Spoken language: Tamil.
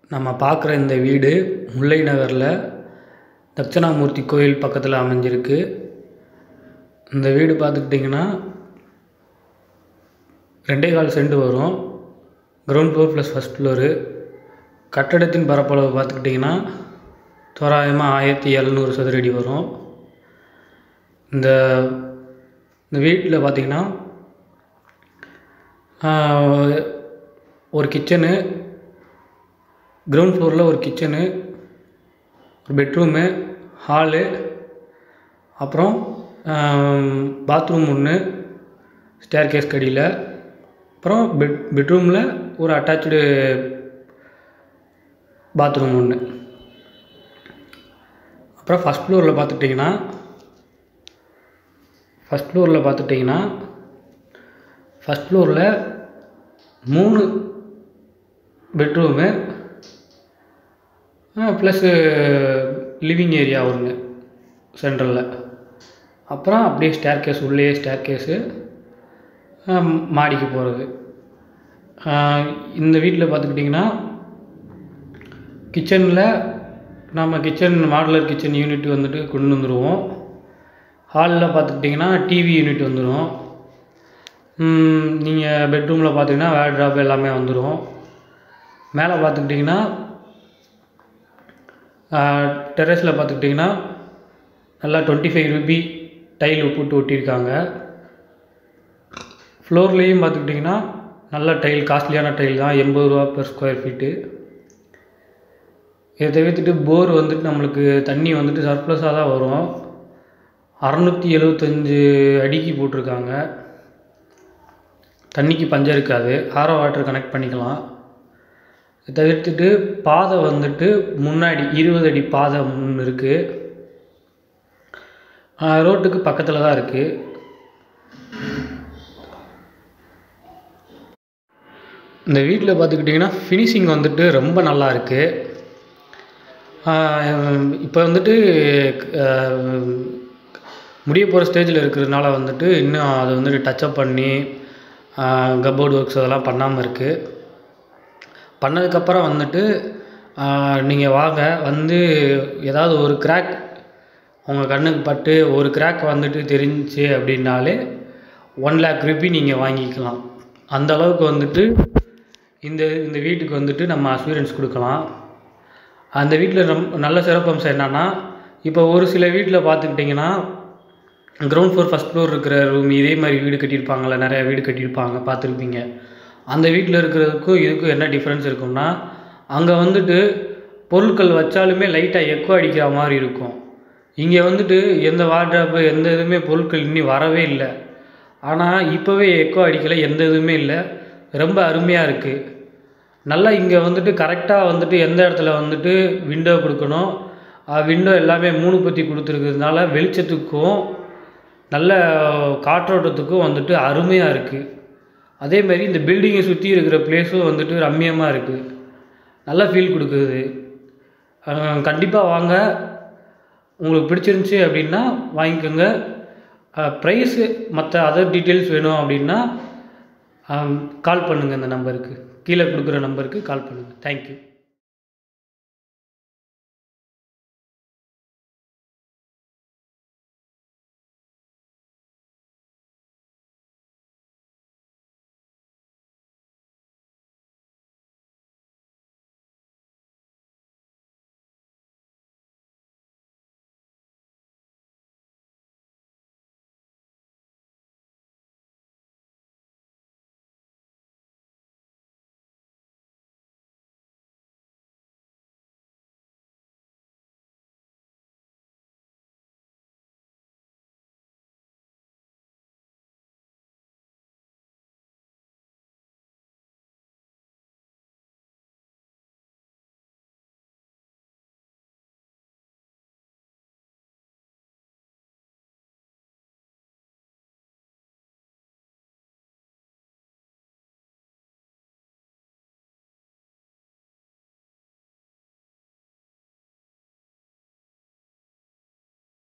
நம்ம பார்க்குற இந்த வீடு முல்லை நகரில் தட்சிணாமூர்த்தி கோயில் பக்கத்தில் அமைஞ்சிருக்கு இந்த வீடு பார்த்துக்கிட்டிங்கன்னா ரெண்டே கால் சென்ட் வரும் ground floor plus first floor கட்டடத்தின் பரப்பளவு பார்த்துக்கிட்டிங்கன்னா தோராயமாக ஆயிரத்தி எழுநூறு சதுர அடி வரும் இந்த இந்த வீட்டில் பார்த்திங்கன்னா ஒரு கிச்சனு கிரவுண்ட் ஃப்ளோரில் ஒரு கிச்சனு ஒரு பெட்ரூமு ஹாலு அப்புறம் பாத்ரூம் ஒன்று ஸ்டேர் கேஸ் கடியில் அப்புறம் பெட் பெட்ரூமில் ஒரு அட்டாச்சு பாத்ரூம் ஒன்று அப்புறம் ஃபஸ்ட் ஃப்ளோரில் பார்த்துட்டிங்கன்னா ஃபஸ்ட் ஃப்ளோரில் பார்த்துட்டிங்கன்னா ஃபஸ்ட் ஃப்ளோரில் மூணு பெட்ரூமு ப்ளஸ்ஸு லிவிங் ஏரியா ஒன்று சென்ட்ரலில் அப்புறம் அப்படியே ஸ்டேர் கேஸ் உள்ளே ஸ்டேர் கேஸு மாடிக்கு போகிறது இந்த வீட்டில் பார்த்துக்கிட்டிங்கன்னா கிச்சனில் நம்ம கிச்சன் மாடுலர் கிச்சன் யூனிட் வந்துட்டு கொண்டு வந்துடுவோம் ஹாலில் பார்த்துக்கிட்டிங்கன்னா டிவி யூனிட் வந்துடும் நீங்கள் பெட்ரூமில் பார்த்தீங்கன்னா வேர்ட்ராப் எல்லாமே வந்துடும் மேலே பார்த்துக்கிட்டிங்கன்னா டெரஸில் பார்த்துக்கிட்டிங்கன்னா நல்லா டுவெண்ட்டி ஃபைவ் ருபி டைல் போட்டு ஒட்டியிருக்காங்க ஃப்ளோர்லேயும் பார்த்துக்கிட்டிங்கன்னா நல்ல டைல் காஸ்ட்லியான டைல் தான் எண்பது ரூபா பெர் ஸ்கொயர் ஃபீட்டு இதை தவிர்த்துட்டு போர் வந்துட்டு நம்மளுக்கு தண்ணி வந்துட்டு சர்ப்ளஸாக தான் வரும் அறநூற்றி எழுபத்தஞ்சு அடிக்கு போட்டிருக்காங்க தண்ணிக்கு பஞ்சம் இருக்காது ஆரோ வாட்டர் கனெக்ட் பண்ணிக்கலாம் இதை தவிர்த்துட்டு பாதை வந்துட்டு முன்னாடி இருபது அடி பாதை முன் இருக்குது ரோட்டுக்கு பக்கத்தில் தான் இருக்குது இந்த வீட்டில் பார்த்துக்கிட்டிங்கன்னா ஃபினிஷிங் வந்துட்டு ரொம்ப நல்லா இருக்குது இப்போ வந்துட்டு முடிய போகிற ஸ்டேஜில் இருக்கிறதுனால வந்துட்டு இன்னும் அதை வந்துட்டு டச்சப் பண்ணி கப்போர்டு ஒர்க்ஸ் அதெல்லாம் பண்ணாமல் இருக்குது பண்ணதுக்கப்புறம் வந்துட்டு நீங்கள் வாங்க வந்து ஏதாவது ஒரு கிராக் உங்கள் கண்ணுக்கு பட்டு ஒரு கிராக் வந்துட்டு தெரிஞ்சிச்சு அப்படின்னாலே ஒன் லேக் ருபி நீங்கள் வாங்கிக்கலாம் அந்த அளவுக்கு வந்துட்டு இந்த இந்த வீட்டுக்கு வந்துட்டு நம்ம அஸ்யூரன்ஸ் கொடுக்கலாம் அந்த வீட்டில் ரொம் நல்ல சிறப்பம்சம் என்னென்னா இப்போ ஒரு சில வீட்டில் பார்த்துக்கிட்டிங்கன்னா கிரவுண்ட் ஃப்ளோர் ஃபஸ்ட் ஃப்ளோர் இருக்கிற ரூம் இதே மாதிரி வீடு கட்டியிருப்பாங்கள்ல நிறையா வீடு கட்டியிருப்பாங்க பார்த்துருப்பீங்க அந்த வீட்டில் இருக்கிறதுக்கும் இதுக்கும் என்ன டிஃப்ரென்ஸ் இருக்கும்னா அங்கே வந்துட்டு பொருட்கள் வச்சாலுமே லைட்டாக எக்கோ அடிக்கிற மாதிரி இருக்கும் இங்கே வந்துட்டு எந்த வார்ட்ராப்பு எந்த இதுவுமே பொருட்கள் இன்னும் வரவே இல்லை ஆனால் இப்போவே எக்கோ அடிக்கலை எந்த இதுவுமே இல்லை ரொம்ப அருமையாக இருக்குது நல்லா இங்கே வந்துட்டு கரெக்டாக வந்துட்டு எந்த இடத்துல வந்துட்டு விண்டோ கொடுக்கணும் விண்டோ எல்லாமே மூணு பற்றி கொடுத்துருக்கிறதுனால வெளிச்சத்துக்கும் நல்ல காற்றோட்டத்துக்கும் வந்துட்டு அருமையாக இருக்குது அதேமாரி இந்த பில்டிங்கை சுற்றி இருக்கிற ப்ளேஸும் வந்துட்டு ரம்மியமாக இருக்குது நல்ல ஃபீல் கொடுக்குது கண்டிப்பாக வாங்க உங்களுக்கு பிடிச்சிருந்துச்சி அப்படின்னா வாங்கிக்கோங்க ப்ரைஸு மற்ற அதர் டீட்டெயில்ஸ் வேணும் அப்படின்னா கால் பண்ணுங்கள் இந்த நம்பருக்கு கீழே கொடுக்குற நம்பருக்கு கால் பண்ணுங்கள் தேங்க்யூ